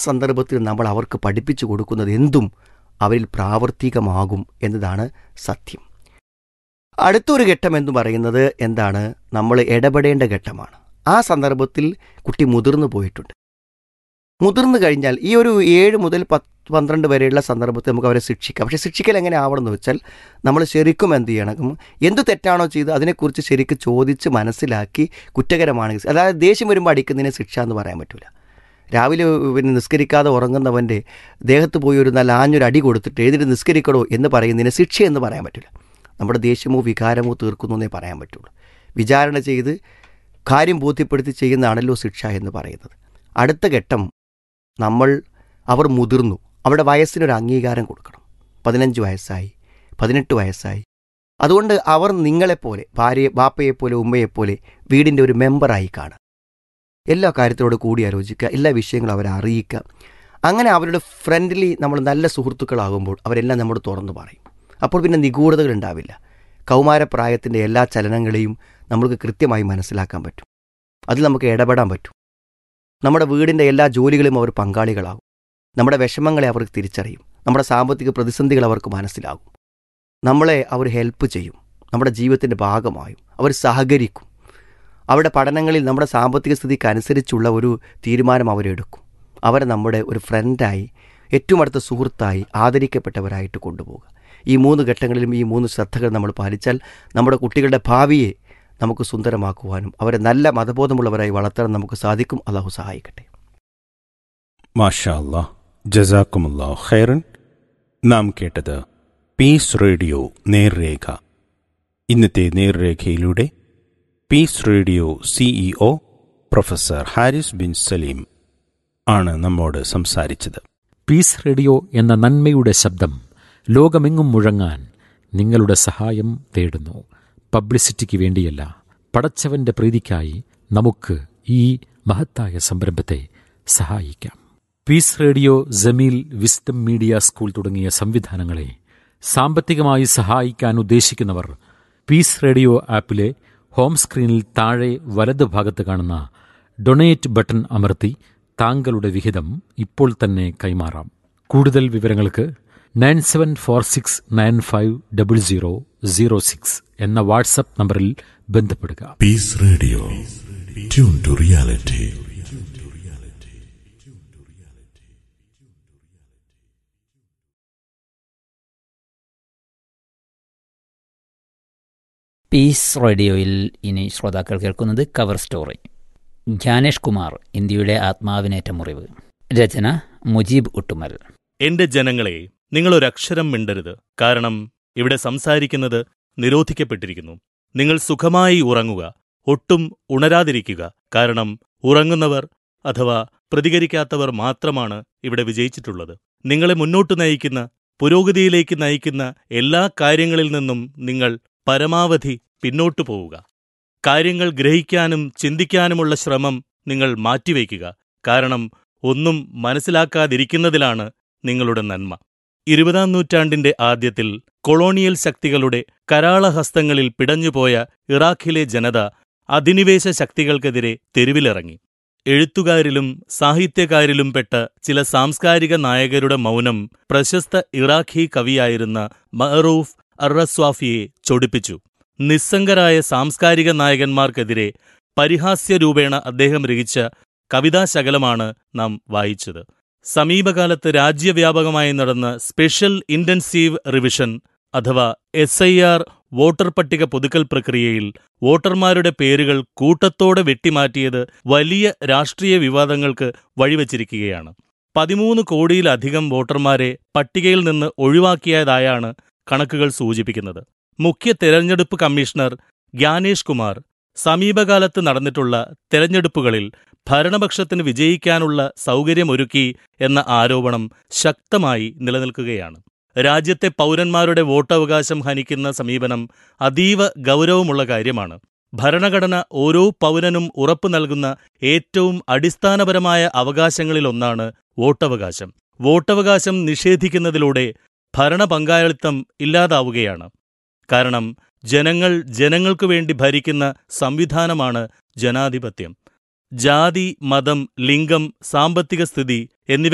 സന്ദർഭത്തിൽ നമ്മൾ അവർക്ക് പഠിപ്പിച്ചു കൊടുക്കുന്നത് എന്തും അവരിൽ പ്രാവർത്തികമാകും എന്നതാണ് സത്യം അടുത്തൊരു ഘട്ടം എന്ന് പറയുന്നത് എന്താണ് നമ്മൾ ഇടപെടേണ്ട ഘട്ടമാണ് ആ സന്ദർഭത്തിൽ കുട്ടി മുതിർന്നു പോയിട്ടുണ്ട് മുതിർന്നു കഴിഞ്ഞാൽ ഈ ഒരു ഏഴ് മുതൽ പത്ത് പന്ത്രണ്ട് വരെയുള്ള സന്ദർഭത്തിൽ നമുക്ക് അവരെ ശിക്ഷിക്കാം പക്ഷേ ശിക്ഷിക്കൽ എങ്ങനെ ആവണമെന്ന് വെച്ചാൽ നമ്മൾ ശരിക്കും എന്ത് ചെയ്യണം എന്ത് തെറ്റാണോ ചെയ്ത് അതിനെക്കുറിച്ച് ശരിക്കും ചോദിച്ച് മനസ്സിലാക്കി കുറ്റകരമാണെങ്കിൽ അതായത് ദേഷ്യം വരുമ്പോൾ അടിക്കുന്നതിനെ ശിക്ഷ എന്ന് പറയാൻ പറ്റില്ല രാവിലെ പിന്നെ നിസ്കരിക്കാതെ ഉറങ്ങുന്നവൻ്റെ ദേഹത്ത് പോയി ഒരു നല്ല ആഞ്ഞൊരു അടി കൊടുത്തിട്ട് എഴുതിട്ട് നിസ്കരിക്കണോ എന്ന് പറയുന്നതിന് ശിക്ഷ എന്ന് പറയാൻ പറ്റില്ല നമ്മുടെ ദേഷ്യമോ വികാരമോ തീർക്കുന്നു എന്നേ പറയാൻ പറ്റുള്ളൂ വിചാരണ ചെയ്ത് കാര്യം ബോധ്യപ്പെടുത്തി ചെയ്യുന്നതാണല്ലോ ശിക്ഷ എന്ന് പറയുന്നത് അടുത്ത ഘട്ടം നമ്മൾ അവർ മുതിർന്നു അവരുടെ വയസ്സിനൊരു അംഗീകാരം കൊടുക്കണം പതിനഞ്ച് വയസ്സായി പതിനെട്ട് വയസ്സായി അതുകൊണ്ട് അവർ നിങ്ങളെപ്പോലെ ഭാര്യ ബാപ്പയെപ്പോലെ ഉമ്മയെപ്പോലെ വീടിൻ്റെ ഒരു മെമ്പറായി കാണുക എല്ലാ കാര്യത്തിനോട് കൂടി ആലോചിക്കുക എല്ലാ വിഷയങ്ങളും അവരെ അറിയിക്കുക അങ്ങനെ അവരുടെ ഫ്രണ്ട്ലി നമ്മൾ നല്ല സുഹൃത്തുക്കളാകുമ്പോൾ അവരെല്ലാം നമ്മോട് തുറന്നു പറയും അപ്പോൾ പിന്നെ നിഗൂഢതകൾ ഉണ്ടാവില്ല കൗമാരപ്രായത്തിൻ്റെ എല്ലാ ചലനങ്ങളെയും നമുക്ക് കൃത്യമായി മനസ്സിലാക്കാൻ പറ്റും അതിൽ നമുക്ക് ഇടപെടാൻ പറ്റും നമ്മുടെ വീടിൻ്റെ എല്ലാ ജോലികളും അവർ പങ്കാളികളാകും നമ്മുടെ വിഷമങ്ങളെ അവർക്ക് തിരിച്ചറിയും നമ്മുടെ സാമ്പത്തിക പ്രതിസന്ധികൾ അവർക്ക് മനസ്സിലാകും നമ്മളെ അവർ ഹെൽപ്പ് ചെയ്യും നമ്മുടെ ജീവിതത്തിൻ്റെ ഭാഗമായും അവർ സഹകരിക്കും അവരുടെ പഠനങ്ങളിൽ നമ്മുടെ സാമ്പത്തിക സ്ഥിതിക്ക് അനുസരിച്ചുള്ള ഒരു തീരുമാനം അവരെടുക്കും അവരെ നമ്മുടെ ഒരു ഫ്രണ്ടായി ഏറ്റവും അടുത്ത സുഹൃത്തായി ആദരിക്കപ്പെട്ടവരായിട്ട് കൊണ്ടുപോകുക ഈ മൂന്ന് ഘട്ടങ്ങളിലും ഈ മൂന്ന് ശ്രദ്ധകൾ നമ്മൾ പാലിച്ചാൽ നമ്മുടെ കുട്ടികളുടെ ഭാവിയെ നമുക്ക് സുന്ദരമാക്കുവാനും അവരെ നല്ല മതബോധമുള്ളവരായി വളർത്താൻ നമുക്ക് സാധിക്കും അള്ളാഹു സഹായിക്കട്ടെ മാഷാ അല്ലാ ജസാക്കുമുല്ലാ ഖൈറൻ നാം കേട്ടത് പീസ് റേഡിയോ നേർരേഖ ഇന്നത്തെ നേർരേഖയിലൂടെ peace radio CEO professor Haris bin Saleem ആണ് നമ്മോട് സംസാരിച്ചത് പീസ് റേഡിയോ എന്ന നന്മയുടെ ശബ്ദം ലോകമെങ്ങും മുഴങ്ങാൻ നിങ്ങളുടെ സഹായം തേടുന്നു പബ്ലിസിറ്റിക്ക് വേണ്ടിയല്ല പടച്ചവന്റെ പ്രീതിക്കായി നമുക്ക് ഈ മഹത്തായ സംരംഭത്തെ സഹായിക്കാം peace radio Jameel wisdom media school തുടങ്ങിയ സംവിധാനങ്ങളെ സാമ്പത്തികമായി സഹായിക്കാൻ ഉദ്ദേശിക്കുന്നവർ പീസ് റേഡിയോ ആപ്പിലെ ഹോം സ്ക്രീനിൽ താഴെ വലത് ഭാഗത്ത് കാണുന്ന ഡൊണേറ്റ് ബട്ടൺ അമർത്തി താങ്കളുടെ വിഹിതം ഇപ്പോൾ തന്നെ കൈമാറാം കൂടുതൽ വിവരങ്ങൾക്ക് nine seven four six nine five double zero zero six എന്ന വാട്സപ്പ് നമ്പറിൽ ബന്ധപ്പെടുക Peace Radio. Tune to reality. Peace റേഡിയോയിൽ ഇനി ശ്രോതാക്കൾ കേൾക്കുന്നത് കവർ സ്റ്റോറി ജ്ഞാനേഷ് കുമാർ ഇന്ത്യയുടെ ആത്മാവിനേറ്റ മുറിവ് രചന മുജീബ് ഉട്ടുമൽ എന്റെ ജനങ്ങളെ നിങ്ങളൊരക്ഷരം മിണ്ടരുത് കാരണം ഇവിടെ സംസാരിക്കുന്നത് നിരോധിക്കപ്പെട്ടിരിക്കുന്നു നിങ്ങൾ സുഖമായി ഉറങ്ങുക ഒട്ടും ഉണരാതിരിക്കുക കാരണം ഉറങ്ങുന്നവർ അഥവാ പ്രതികരിക്കാത്തവർ മാത്രമാണ് ഇവിടെ വിജയിച്ചിട്ടുള്ളത് നിങ്ങളെ മുന്നോട്ട് നയിക്കുന്ന പുരോഗതിയിലേക്ക് നയിക്കുന്ന എല്ലാ കാര്യങ്ങളിൽ നിന്നും നിങ്ങൾ പരമാവധി പിന്നോട്ടു പോവുക കാര്യങ്ങൾ ഗ്രഹിക്കാനും ചിന്തിക്കാനുമുള്ള ശ്രമം നിങ്ങൾ മാറ്റിവെക്കുക കാരണം ഒന്നും മനസ്സിലാക്കാതിരിക്കുന്നതിലാണ് നിങ്ങളുടെ നന്മ ഇരുപതാം നൂറ്റാണ്ടിന്റെ ആദ്യത്തിൽ കൊളോണിയൽ ശക്തികളുടെ കരാളഹസ്തങ്ങളിൽ പിടഞ്ഞുപോയ ഇറാഖിലെ ജനത അധിനിവേശ ശക്തികൾക്കെതിരെ തെരുവിലിറങ്ങി എഴുത്തുകാരിലും സാഹിത്യകാരിലും പെട്ട ചില സാംസ്കാരിക നായകരുടെ മൗനം പ്രശസ്ത ഇറാഖി കവിയായിരുന്ന മഹറൂഫ് അറസ്വാഫിയെ ചൊടിപ്പിച്ചു നിസ്സംഗരായ സാംസ്കാരിക നായകന്മാർക്കെതിരെ പരിഹാസ്യരൂപേണ അദ്ദേഹം രചിച്ച കവിതാശകലമാണ് നാം വായിച്ചത് സമീപകാലത്ത് രാജ്യവ്യാപകമായി നടന്ന സ്പെഷ്യൽ ഇന്റൻസീവ് റിവിഷൻ അഥവാ എസ് ഐ ആർ വോട്ടർ പട്ടിക പുതുക്കൽ പ്രക്രിയയിൽ വോട്ടർമാരുടെ പേരുകൾ കൂട്ടത്തോടെ വെട്ടിമാറ്റിയത് വലിയ രാഷ്ട്രീയ വിവാദങ്ങൾക്ക് വഴിവച്ചിരിക്കുകയാണ് പതിമൂന്ന് കോടിയിലധികം വോട്ടർമാരെ പട്ടികയിൽ നിന്ന് ഒഴിവാക്കിയതായാണ് കണക്കുകൾ സൂചിപ്പിക്കുന്നത് മുഖ്യ തെരഞ്ഞെടുപ്പ് കമ്മീഷണർ ജ്ഞാനേഷ് കുമാർ സമീപകാലത്ത് നടന്നിട്ടുള്ള തെരഞ്ഞെടുപ്പുകളിൽ ഭരണപക്ഷത്തിന് വിജയിക്കാനുള്ള സൗകര്യമൊരുക്കി എന്ന ആരോപണം ശക്തമായി നിലനിൽക്കുകയാണ് രാജ്യത്തെ പൗരന്മാരുടെ വോട്ടവകാശം ഹനിക്കുന്ന സമീപനം അതീവ ഗൗരവമുള്ള കാര്യമാണ് ഭരണഘടന ഓരോ പൗരനും ഉറപ്പു നൽകുന്ന ഏറ്റവും അടിസ്ഥാനപരമായ അവകാശങ്ങളിലൊന്നാണ് വോട്ടവകാശം വോട്ടവകാശം നിഷേധിക്കുന്നതിലൂടെ ഭരണപങ്കാളിത്തം ഇല്ലാതാവുകയാണ് കാരണം ജനങ്ങൾ ജനങ്ങൾക്കു വേണ്ടി ഭരിക്കുന്ന സംവിധാനമാണ് ജനാധിപത്യം ജാതി മതം ലിംഗം സാമ്പത്തിക സ്ഥിതി എന്നിവ